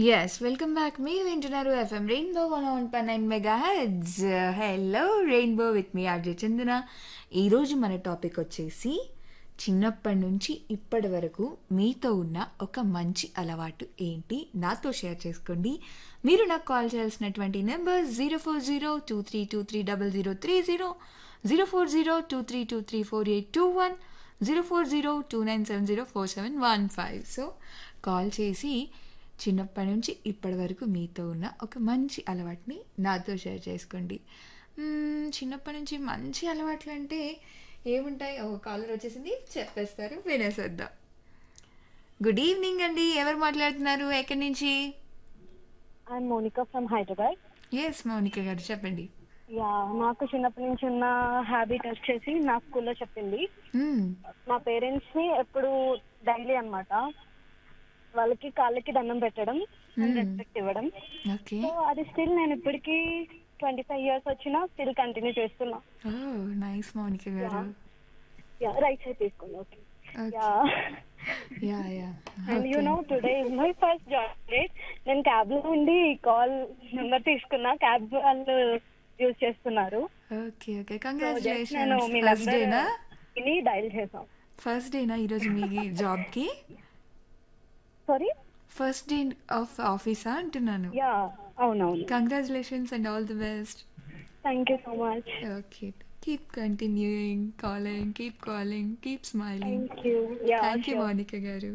Yes welcome back మీరు వింటున్నారు FM rainbow one one పై nine mega heads hello rainbow with మీ RJ Chandana ఈరోజు మన టాపిక్ వచ్చేసి చిన్నప్పటి నుంచి ఇప్పటి వరకు మీతో ఉన్న ఒక మంచి అలవాటు ఏంటి నాతో షేర్ చేసుకోండి మీరు నాకు కాల్ చేయాల్సినటువంటి number zero four zero two three two three double zero three zero zero four zero two three two three four eight two one zero four zero two nine seven zero four seven one five so call చేసి చిన్నప్పటి నుంచి ఇప్పటి వరకు మీతో ఉన్న ఒక మంచి అలవాటుని నాతో షేర్ చేసుకోండి మ్మ్, చిన్నప్పటి నుంచి మంచి అలవాట్లు అంటే ఏముంటాయి ఒక కాలర్ వచ్చేసింది చెప్పేస్తారు వినేసేద్దాం గుడ్ ఈవినింగ్ అండి ఎవరు మాట్లాడుతున్నారు ఎక్కడి నుంచి I'm Monika from Hyderabad yes Mounika గారు చెప్పండి యా నాకు చిన్నప్పటి నుంచి ఉన్న హ్యాబిట్ వచ్చేసి నా స్కూల్లో చెప్పింది మ్మ్, మా పేరెంట్స్ ని ఎప్పుడు డైలీ అన్నమాట వాళ్ళకి కాళ్ళకి దండం పెట్టడం Hmm. రెస్పెక్ట్ ఇవ్వడం ఓకే సో అది స్టిల్ నేను ఇప్పటికి ట్వంటీ ఫైవ్ ఇయర్స్ వచ్చినా స్టిల్ కంటిన్యూ చేస్తున్నా ఓ నైస్ మౌనిక గారు యా రైట్ సైడ్ తీసుకోండి okay okay yeah yeah yeah and you know today is my first job date నేను క్యాబ్ లో ఉండి కాల్ నెంబర్ తీసుకున్నా క్యాబ్ వాళ్ళు యూజ్ చేస్తున్నారు ఓకే ఓకే So, just నేను కంగ్రాచులేషన్స్ మీ ఫస్ట్ డేనా ని డైల్ చేసాం ఫస్ట్ డేనా ఈరోజు మీ జాబ్కి సారీ ఫస్ట్ డే ఆఫ్ ఆఫీసా అంటున్నాను యా అవునవును congratulations and all the best thank you so much okay keep continuing calling keep calling keep smiling thank you yeah thank you Monika గారు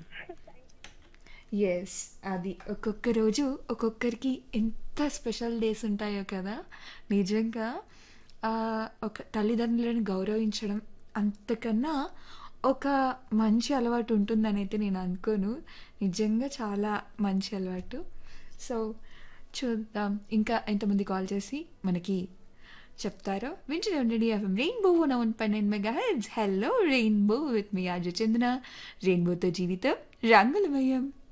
ఎస్ అది ఒక్కొక్క రోజు ఒక్కొక్కరికి ఎంత స్పెషల్ డేస్ ఉంటాయో కదా నిజంగా ఆ, ఒక తల్లిదండ్రులను గౌరవించడం అంతకన్నా ఒక మంచి అలవాటు ఉంటుందని అయితే నేను అనుకోను నిజంగా చాలా మంచి అలవాటు సో చూద్దాం ఇంకా ఎంతమంది కాల్ చేసి మనకి చెప్తారో వింటూనే ఉండండి ఎఫ్ఎం రెయిన్బో వన్ పన్నెండు mega heads hello rainbow with మీ ఆర్జ చందన రెయిన్బోతో జీవితం రంగులమయం